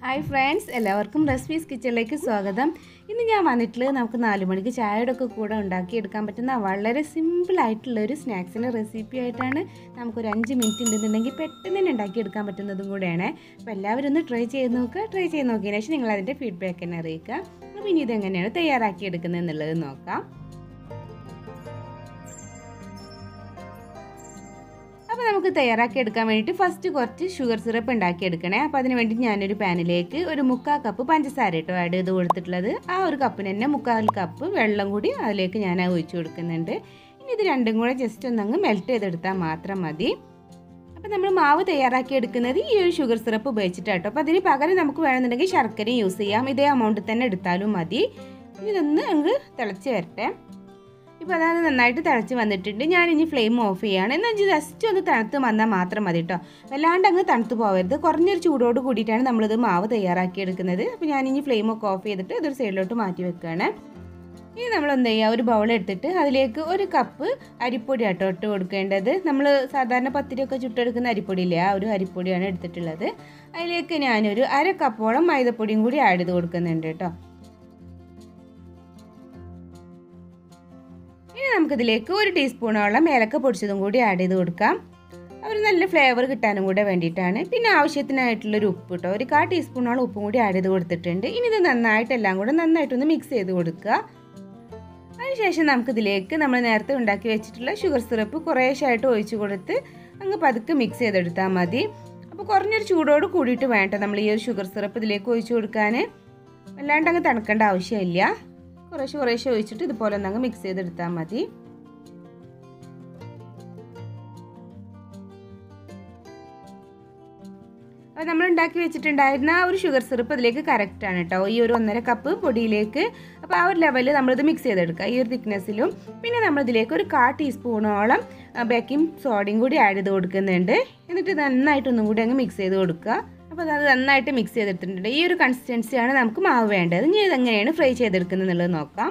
hi friends എല്ലാവർക്കും recipes കിച്ചണിലേക്ക് സ്വാഗതം ഇന്ന് ഞാൻ വന്നിട്ടുള്ളത് നമുക്ക് നാല് മണിക്ക് ചായയുടെ ഒക്കെ കൂടെ ഉണ്ടാക്കിയെടുക്കാൻ പറ്റുന്ന വളരെ സിമ്പിൾ ആയിട്ടുള്ള ഒരു സ്നാക്സിൻ്റെ റെസിപ്പി ആയിട്ടാണ് നമുക്കൊരു അഞ്ച് മിനിറ്റ് ഉണ്ടെന്നുണ്ടെങ്കിൽ പെട്ടെന്ന് തന്നെ ഉണ്ടാക്കിയെടുക്കാൻ പറ്റുന്നതും കൂടെയാണ് അപ്പോൾ എല്ലാവരും ഒന്ന് ട്രൈ ചെയ്ത് നോക്കുക ട്രൈ ചെയ്ത് നോക്കിയതിന് ശേഷം നിങ്ങൾ അതിൻ്റെ ഫീഡ്ബാക്ക് തന്നെ അറിയിക്കുക അപ്പോൾ ഇനി ഇതെങ്ങനെയാണ് തയ്യാറാക്കിയെടുക്കുന്നത് എന്നുള്ളത് നോക്കാം അപ്പോൾ നമുക്ക് തയ്യാറാക്കി എടുക്കാൻ വേണ്ടിയിട്ട് ഫസ്റ്റ് കുറച്ച് ഷുഗർ സിറപ്പ് ഉണ്ടാക്കിയെടുക്കണേ അപ്പോൾ അതിന് വേണ്ടി ഞാനൊരു പാനിലേക്ക് ഒരു മുക്കാൽ കപ്പ് പഞ്ചസാര ഇട്ടോ ആഡ് ചെയ്ത് കൊടുത്തിട്ടുള്ളത് ആ ഒരു കപ്പിന് തന്നെ മുക്കാൽ കപ്പ് വെള്ളം കൂടി അതിലേക്ക് ഞാൻ ഒഴിച്ചു കൊടുക്കുന്നുണ്ട് ഇനി ഇത് രണ്ടും കൂടെ ജസ്റ്റ് ഒന്നങ്ങ് മെൽറ്റ് ചെയ്തെടുത്താൽ മാത്രം മതി അപ്പോൾ നമ്മൾ മാവ് തയ്യാറാക്കി എടുക്കുന്നത് ഈ ഒരു ഷുഗർ സിറപ്പ് ഉപയോഗിച്ചിട്ടാട്ടോ അപ്പോൾ അതിന് പകരം നമുക്ക് വേണമെന്നുണ്ടെങ്കിൽ ശർക്കരയും യൂസ് ചെയ്യാം ഇതേ എമൗണ്ടിൽ തന്നെ എടുത്താലും മതി ഇതൊന്ന് അങ്ങ് തിളച്ച് വരട്ടെ ഇപ്പോൾ അതായത് നന്നായിട്ട് തിളച്ച് വന്നിട്ടുണ്ട് ഞാൻ ഇനി ഫ്ലെയിം ഓഫ് ചെയ്യുകയാണ് എന്നാൽ ജസ്റ്റ് ഒന്ന് തണുത്ത് വന്നാൽ മാത്രം മതി കേട്ടോ വല്ലാണ്ട് അങ്ങ് തണുത്ത് പോകരുത് കുറഞ്ഞൊരു ചൂടോട് കൂടിയിട്ടാണ് നമ്മളിത് മാവ് തയ്യാറാക്കി എടുക്കുന്നത് അപ്പോൾ ഞാൻ ഇനി ഫ്ലെയിം ഒക്കെ ഓഫ് ചെയ്തിട്ട് ഇതൊരു സൈഡിലോട്ട് മാറ്റി വെക്കുകയാണ് ഇനി നമ്മൾ എന്ത് ചെയ്യുക ഒരു ബൗൾ എടുത്തിട്ട് അതിലേക്ക് ഒരു കപ്പ് അരിപ്പൊടി ആട്ടോ ഇട്ട് കൊടുക്കേണ്ടത് നമ്മൾ സാധാരണ പത്തിരിയൊക്കെ ചുട്ടെടുക്കുന്ന അരിപ്പൊടിയില്ലേ ആ ഒരു അരിപ്പൊടിയാണ് എടുത്തിട്ടുള്ളത് അതിലേക്ക് ഞാനൊരു അര കപ്പോളം മൈദപ്പൊടിയും കൂടി ആഡ് ചെയ്ത് കൊടുക്കുന്നുണ്ട് കേട്ടോ ഇനി നമുക്കിതിലേക്ക് ഒരു ടീസ്പൂണോളം ഏലക്ക പൊടിച്ചതും കൂടി ആഡ് ചെയ്ത് കൊടുക്കാം ഒരു നല്ല ഫ്ലേവർ കിട്ടാനും കൂടെ വേണ്ടിയിട്ടാണ് പിന്നെ ആവശ്യത്തിനായിട്ടുള്ളൊരു ഉപ്പ് കേട്ടോ ഒരു കാ ടീസ്പൂണോളം ഉപ്പും കൂടി ആഡ് ചെയ്ത് കൊടുത്തിട്ടുണ്ട് ഇനി ഇത് നന്നായിട്ട് എല്ലാം കൂടെ നന്നായിട്ടൊന്ന് മിക്സ് ചെയ്ത് കൊടുക്കുക അതിനുശേഷം നമുക്കിതിലേക്ക് നമ്മൾ നേരത്തെ ഉണ്ടാക്കി വെച്ചിട്ടുള്ള ഷുഗർ സിറപ്പ് കുറേശ്ശായിട്ട് ഒഴിച്ച് കൊടുത്ത് അങ്ങ് പതുക്കെ മിക്സ് ചെയ്തെടുത്താൽ മതി അപ്പോൾ കുറഞ്ഞൊരു ചൂടോട് കൂടിയിട്ട് വേണ്ട നമ്മൾ ഈ ഒരു ഷുഗർ സിറപ്പ് ഇതിലേക്ക് ഒഴിച്ച് കൊടുക്കാൻ അല്ലാണ്ട് അങ്ങ് തണുക്കേണ്ട ആവശ്യമില്ല കുറേശ്ശെ കുറേശ്ശെ ഒഴിച്ചിട്ട് ഇതുപോലെ ഒന്ന് അങ്ങ് മിക്സ് ചെയ്തെടുത്താൽ മതി അപ്പോൾ നമ്മൾ ഉണ്ടാക്കി വെച്ചിട്ടുണ്ടായിരുന്ന ആ ഒരു ഷുഗർ സിറപ്പ് അതിലേക്ക് കറക്റ്റ് ആണ് കേട്ടോ ഈ ഒരു ഒന്നര കപ്പ് പൊടിയിലേക്ക് അപ്പോൾ ആ ഒരു ലെവലിൽ നമ്മളിത് മിക്സ് ചെയ്തെടുക്കുക ഈ ഒരു തിക്നെസ്സിലും പിന്നെ നമ്മളിതിലേക്ക് ഒരു കാ ടീസ്പൂണോളം ബേക്കിംഗ് സോഡയും കൂടി ആഡ് ചെയ്ത് കൊടുക്കുന്നുണ്ട് എന്നിട്ട് നന്നായിട്ടൊന്നും കൂടി അങ്ങ് മിക്സ് ചെയ്ത് കൊടുക്കുക അപ്പോൾ അത് നന്നായിട്ട് മിക്സ് ചെയ്തെടുത്തിട്ടുണ്ട് ഈ ഒരു കൺസിസ്റ്റൻസിയാണ് നമുക്ക് മാവ് വേണ്ടത് ഇനി ഇതെങ്ങനെയാണ് ഫ്രൈ ചെയ്തെടുക്കുന്നത് എന്നുള്ളത് നോക്കാം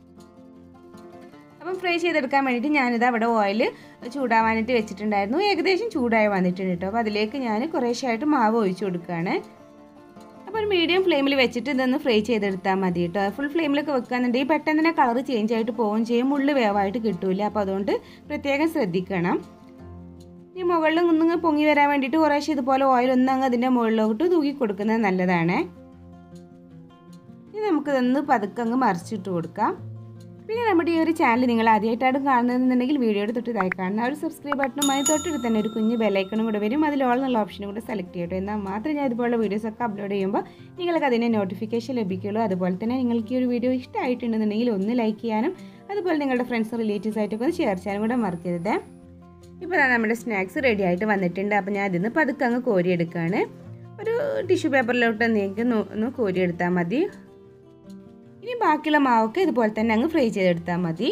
അപ്പം ഫ്രൈ ചെയ്തെടുക്കാൻ വേണ്ടിയിട്ട് ഞാനിത് അവിടെ ഓയിൽ ചൂടാവാനായിട്ട് വെച്ചിട്ടുണ്ടായിരുന്നു ഏകദേശം ചൂടായി വന്നിട്ടുണ്ട് കേട്ടോ അപ്പോൾ അതിലേക്ക് ഞാൻ കുറേശ്ശായിട്ട് മാവ് ഒഴിച്ചു കൊടുക്കുകയാണ് അപ്പോൾ ഒരു മീഡിയം ഫ്ലെയിമിൽ വെച്ചിട്ട് ഇതൊന്ന് ഫ്രൈ ചെയ്തെടുത്താൽ മതി കേട്ടോ ഫുൾ ഫ്ലെയിമിലൊക്കെ വെക്കുകയാണെന്നുണ്ടെങ്കിൽ പെട്ടെന്ന് തന്നെ കളർ ചേഞ്ച് ആയിട്ട് പോവുകയും ചെയ്യും ഉള്ളു വേവായിട്ട് കിട്ടില്ല അപ്പോൾ അതുകൊണ്ട് പ്രത്യേകം ശ്രദ്ധിക്കണം ഈ മുകളിൽ ഒന്നിങ്ങ് പൊങ്ങി വരാൻ വേണ്ടിയിട്ട് കുറേശ്ശെ ഇതുപോലെ ഓയിൽ ഒന്നങ്ങ് അതിൻ്റെ മുകളിലോട്ട് തൂക്കി കൊടുക്കുന്നത് നല്ലതാണ് ഇനി നമുക്കിതൊന്ന് പതുക്കെ അങ്ങ് മറിച്ചിട്ട് കൊടുക്കാം പിന്നെ നമ്മുടെ ഈ ഒരു ചാനൽ നിങ്ങൾ ആദ്യമായിട്ടാണ് കാണുന്നതെന്നുണ്ടെങ്കിൽ വീഡിയോയുടെ തൊട്ട് ഇതായി കാണുന്ന ഒരു സബ്സ്ക്രൈബ് ബട്ടണുമായി തൊട്ടിട്ട് തന്നെ ഒരു കുഞ്ഞ് ബെലൈക്കണും കൂടെ വരും അതിൽ ഓൾ എന്നുള്ള ഓപ്ഷനും കൂടെ സെലക്ട് ചെയ്യട്ടോ എന്നാൽ മാത്രമേ ഞാൻ ഇതുപോലുള്ള വീഡിയോസൊക്കെ അപ്ലോഡ് ചെയ്യുമ്പോൾ നിങ്ങൾക്ക് അതിൻ്റെ നോട്ടിഫിക്കേഷൻ ലഭിക്കുള്ളൂ അതുപോലെ തന്നെ നിങ്ങൾക്ക് ഈ ഒരു വീഡിയോ ഇഷ്ടമായിട്ടുണ്ടെന്നുണ്ടെങ്കിൽ ഒന്ന് ലൈക്ക് ചെയ്യാനും അതുപോലെ നിങ്ങളുടെ ഫ്രണ്ട്സും റിലേറ്റീവ്സ് ആയിട്ടൊക്കെ ഒന്ന് ഷെയർ ചെയ്യാനും കൂടെ മറക്കരുത് ഇപ്പോൾ നമ്മുടെ സ്നാക്സ് റെഡി ആയിട്ട് വന്നിട്ടുണ്ട് അപ്പോൾ ഞാൻ ഇതിന്ന് പതുക്കെ അങ്ങ് കോരിയെടുക്കുകയാണ് ഒരു ടിഷ്യൂ പേപ്പറിലോട്ട് നിങ്ങൾക്ക് ഒന്ന് കോരിയെടുത്താൽ മതി ഇനി ബാക്കിയുള്ള മാവൊക്കെ ഇതുപോലെ തന്നെ അങ്ങ് ഫ്രൈ ചെയ്തെടുത്താൽ മതി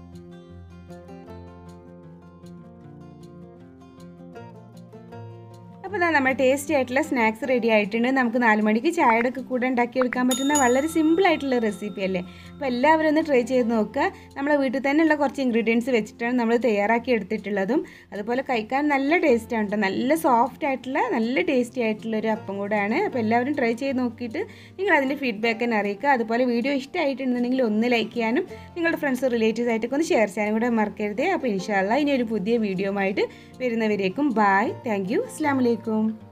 അപ്പോൾ ഇതാ നമ്മുടെ ടേസ്റ്റി ആയിട്ടുള്ള സ്നാക്സ് റെഡി ആയിട്ടുണ്ട് നമുക്ക് നാല് മണിക്ക് ചായയുടെ ഒക്കെ കൂടെ ഉണ്ടാക്കിയെടുക്കാൻ പറ്റുന്ന വളരെ സിമ്പിൾ ആയിട്ടുള്ള റെസിപ്പി അല്ലേ അപ്പോൾ എല്ലാവരും ഒന്ന് ട്രൈ ചെയ്ത് നോക്കുക നമ്മളെ വീട്ടിൽ തന്നെയുള്ള കുറച്ച് ഇൻഗ്രീഡിയൻസ് വെച്ചിട്ടാണ് നമ്മൾ തയ്യാറാക്കി എടുത്തിട്ടുള്ളതും അതുപോലെ കഴിക്കാൻ നല്ല ടേസ്റ്റാണ് കേട്ടോ നല്ല സോഫ്റ്റ് ആയിട്ടുള്ള നല്ല ടേസ്റ്റി ആയിട്ടുള്ള ഒരു അപ്പം കൂടെയാണ് അപ്പോൾ എല്ലാവരും ട്രൈ ചെയ്ത് നോക്കിയിട്ട് നിങ്ങൾ അതിൻ്റെ ഫീഡ്ബാക്ക് തന്നെ അറിയിക്കുക അതുപോലെ വീഡിയോ ഇഷ്ടമായിട്ടുണ്ടെങ്കിൽ ഒന്ന് ലൈക്ക് ചെയ്യാനും നിങ്ങളുടെ ഫ്രണ്ട്സ് റിലേറ്റീവ്സ് ആയിട്ടൊക്കെ ഒന്ന് ഷെയർ ചെയ്യാനും കൂടെ മറക്കരുത് അപ്പോൾ ഇൻഷാല്ല ഇനി ഒരു പുതിയ വീഡിയോ ആയിട്ട് വരുന്നവരേക്കും ബായ് താങ്ക് യു അസ്ലാം വലൈക്കും